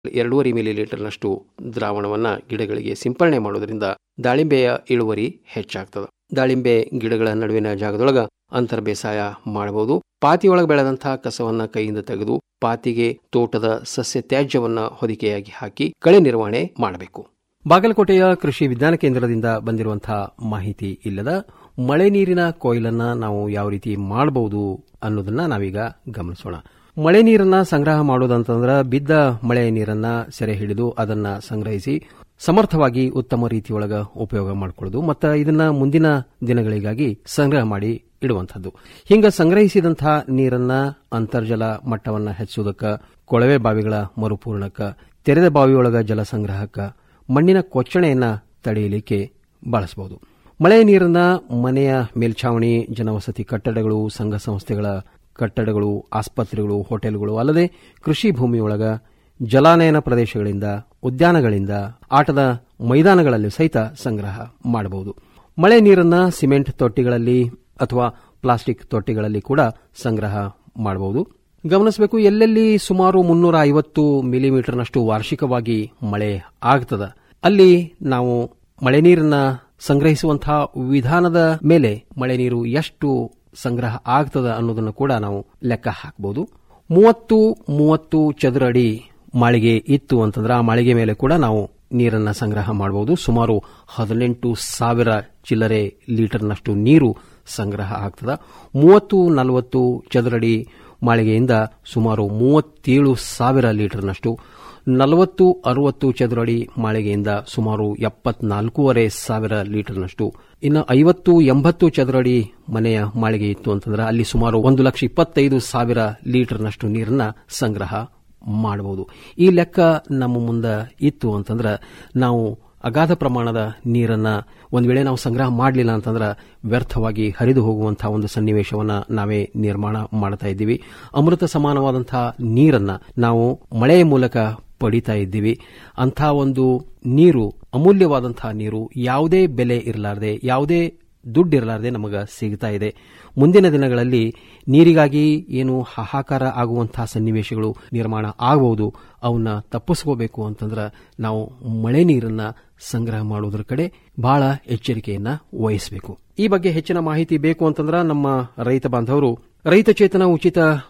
ಎರಡೂವರೆ ಮಿಲಿ ಲೀಟರ್ನಷ್ಟು ದ್ರಾವಣವನ್ನು ಗಿಡಗಳಿಗೆ ಸಿಂಪರಣೆ ಮಾಡೋದ್ರಿಂದ ದಾಳಿಂಬೆಯ ಇಳುವರಿ ಹೆಚ್ಚಾಗ್ತದೆ ದಾಳಿಂಬೆ ಗಿಡಗಳ ನಡುವಿನ ಜಾಗದೊಳಗ ಅಂತರ್ ಬೇಸಾಯ ಮಾಡಬಹುದು ಪಾತಿಯೊಳಗೆ ಬೆಳೆದಂತಹ ಕಸವನ್ನ ಕೈಯಿಂದ ತೆಗೆದು ಪಾತಿಗೆ ತೋಟದ ಸಸ್ಯ ತ್ಯಾಜ್ಯವನ್ನ ಹೊದಿಕೆಯಾಗಿ ಹಾಕಿ ಕಳೆ ನಿರ್ವಹಣೆ ಮಾಡಬೇಕು ಬಾಗಲಕೋಟೆಯ ಕೃಷಿ ವಿಜ್ಞಾನ ಕೇಂದ್ರದಿಂದ ಬಂದಿರುವಂತಹ ಮಾಹಿತಿ ಇಲ್ಲದ ಮಳೆ ನೀರಿನ ಕೊಯ್ಲನ್ನ ನಾವು ಯಾವ ರೀತಿ ಮಾಡಬಹುದು ಅನ್ನೋದನ್ನ ನಾವೀಗ ಗಮನಿಸೋಣ ಮಳೆ ನೀರನ್ನ ಸಂಗ್ರಹ ಮಾಡೋದಂತಂದ್ರ ಬಿದ್ದ ಮಳೆ ನೀರನ್ನ ಸೆರೆ ಹಿಡಿದು ಅದನ್ನ ಸಂಗ್ರಹಿಸಿ ಸಮರ್ಥವಾಗಿ ಉತ್ತಮ ರೀತಿಯೊಳಗ ಉಪಯೋಗ ಮಾಡಿಕೊಳ್ಳೋದು ಮತ್ತು ಇದನ್ನ ಮುಂದಿನ ದಿನಗಳಿಗಾಗಿ ಸಂಗ್ರಹ ಮಾಡಿ ಇಡುವಂಥದ್ದು ಹಿಂಗ ಸಂಗ್ರಹಿಸಿದಂತಹ ನೀರನ್ನ ಅಂತರ್ಜಲ ಮಟ್ಟವನ್ನ ಹೆಚ್ಚುವುದಕ್ಕ ಕೊಳವೆ ಬಾವಿಗಳ ಮರುಪೂರಣಕ್ಕ ತೆರೆದ ಬಾವಿಯೊಳಗ ಜಲ ಸಂಗ್ರಹಕ್ಕ ಮಣ್ಣಿನ ಕೊಚ್ಚಣೆಯನ್ನ ತಡೆಯಲಿಕ್ಕೆ ಬಳಸಬಹುದು ಮಳೆ ನೀರನ್ನ ಮನೆಯ ಮೇಲ್ಛಾವಣಿ ಜನವಸತಿ ಕಟ್ಟಡಗಳು ಸಂಘ ಸಂಸ್ಥೆಗಳ ಕಟ್ಟಡಗಳು ಆಸ್ಪತ್ರೆಗಳು ಹೋಟೆಲ್ಗಳು ಅಲ್ಲದೆ ಕೃಷಿ ಭೂಮಿಯೊಳಗ ಜಲಾನಯನ ಪ್ರದೇಶಗಳಿಂದ ಉದ್ಯಾನಗಳಿಂದ ಆಟದ ಮೈದಾನಗಳಲ್ಲಿ ಸಹಿತ ಸಂಗ್ರಹ ಮಾಡಬಹುದು ಮಳೆ ನೀರನ್ನ ಸಿಮೆಂಟ್ ತೊಟ್ಟಿಗಳಲ್ಲಿ ಅಥವಾ ಪ್ಲಾಸ್ಟಿಕ್ ತೊಟ್ಟಿಗಳಲ್ಲಿ ಕೂಡ ಸಂಗ್ರಹ ಮಾಡಬಹುದು ಗಮನಿಸಬೇಕು ಎಲ್ಲೆಲ್ಲಿ ಸುಮಾರು ಮುನ್ನೂರ ಐವತ್ತು ಮಿಲಿಮೀಟರ್ನಷ್ಟು ವಾರ್ಷಿಕವಾಗಿ ಮಳೆ ಆಗ್ತದ ಅಲ್ಲಿ ನಾವು ಮಳೆ ನೀರನ್ನ ಸಂಗ್ರಹಿಸುವಂತಹ ವಿಧಾನದ ಮೇಲೆ ಮಳೆ ನೀರು ಎಷ್ಟು ಸಂಗ್ರಹ ಆಗ್ತದ ಅನ್ನೋದನ್ನು ಕೂಡ ನಾವು ಲೆಕ್ಕ ಹಾಕಬಹುದು ಮೂವತ್ತು ಮೂವತ್ತು ಚದುರ ಅಡಿ ಮಾಳಿಗೆ ಇತ್ತು ಅಂತಂದ್ರೆ ಆ ಮಾಳಿಗೆ ಮೇಲೆ ಕೂಡ ನಾವು ನೀರನ್ನ ಸಂಗ್ರಹ ಮಾಡಬಹುದು ಸುಮಾರು ಹದಿನೆಂಟು ಸಾವಿರ ಚಿಲ್ಲರೆ ಲೀಟರ್ನಷ್ಟು ನೀರು ಸಂಗ್ರಹ ಆಗ್ತದ ಮೂವತ್ತು ನಲವತ್ತು ಚದುರಡಿ ಮಾಳಿಗೆಯಿಂದ ಸುಮಾರು ಮೂವತ್ತೇಳು ಸಾವಿರ ಲೀಟರ್ನಷ್ಟು ನಲವತ್ತು ಅರವತ್ತು ಚದುರಡಿ ಮಾಳಿಗೆಯಿಂದ ಸುಮಾರು ಎಪ್ಪತ್ನಾಲ್ಕೂವರೆ ಸಾವಿರ ಲೀಟರ್ನಷ್ಟು ಇನ್ನು ಐವತ್ತು ಎಂಬತ್ತು ಚದುರಡಿ ಮನೆಯ ಮಾಳಿಗೆ ಇತ್ತು ಅಂತಂದ್ರೆ ಅಲ್ಲಿ ಸುಮಾರು ಒಂದು ಲಕ್ಷ ಇಪ್ಪತ್ತೈದು ಸಾವಿರ ಲೀಟರ್ನಷ್ಟು ನೀರನ್ನ ಸಂಗ್ರಹ ಮಾಡಬಹುದು ಈ ಲೆಕ್ಕ ನಮ್ಮ ಮುಂದೆ ಇತ್ತು ಅಂತಂದ್ರೆ ನಾವು ಅಗಾಧ ಪ್ರಮಾಣದ ನೀರನ್ನ ಒಂದು ವೇಳೆ ನಾವು ಸಂಗ್ರಹ ಮಾಡಲಿಲ್ಲ ಅಂತಂದ್ರೆ ವ್ಯರ್ಥವಾಗಿ ಹರಿದು ಹೋಗುವಂತಹ ಒಂದು ಸನ್ನಿವೇಶವನ್ನ ನಾವೇ ನಿರ್ಮಾಣ ಮಾಡ್ತಾ ಇದ್ದೀವಿ ಅಮೃತ ಸಮಾನವಾದಂತಹ ನೀರನ್ನ ನಾವು ಮಳೆಯ ಮೂಲಕ ಪಡಿತಾ ಇದ್ದೀವಿ ಅಂಥ ಒಂದು ನೀರು ಅಮೂಲ್ಯವಾದಂತಹ ನೀರು ಯಾವುದೇ ಬೆಲೆ ಇರಲಾರದೆ ಯಾವುದೇ ದುಡ್ಡು ಇರಲಾರದೆ ನಮಗೆ ಸಿಗ್ತಾ ಇದೆ ಮುಂದಿನ ದಿನಗಳಲ್ಲಿ ನೀರಿಗಾಗಿ ಏನು ಹಾಹಾಕಾರ ಆಗುವಂತಹ ಸನ್ನಿವೇಶಗಳು ನಿರ್ಮಾಣ ಆಗಬಹುದು ಅವನ್ನ ತಪ್ಪಿಸ್ಕೋಬೇಕು ಅಂತಂದ್ರೆ ನಾವು ಮಳೆ ನೀರನ್ನ ಸಂಗ್ರಹ ಮಾಡುವುದರ ಕಡೆ ಬಹಳ ಎಚ್ಚರಿಕೆಯನ್ನ ವಹಿಸಬೇಕು ಈ ಬಗ್ಗೆ ಹೆಚ್ಚಿನ ಮಾಹಿತಿ ಬೇಕು ಅಂತಂದ್ರೆ ನಮ್ಮ ರೈತ ಬಾಂಧವರು ರೈತ ಚೇತನ ಉಚಿತ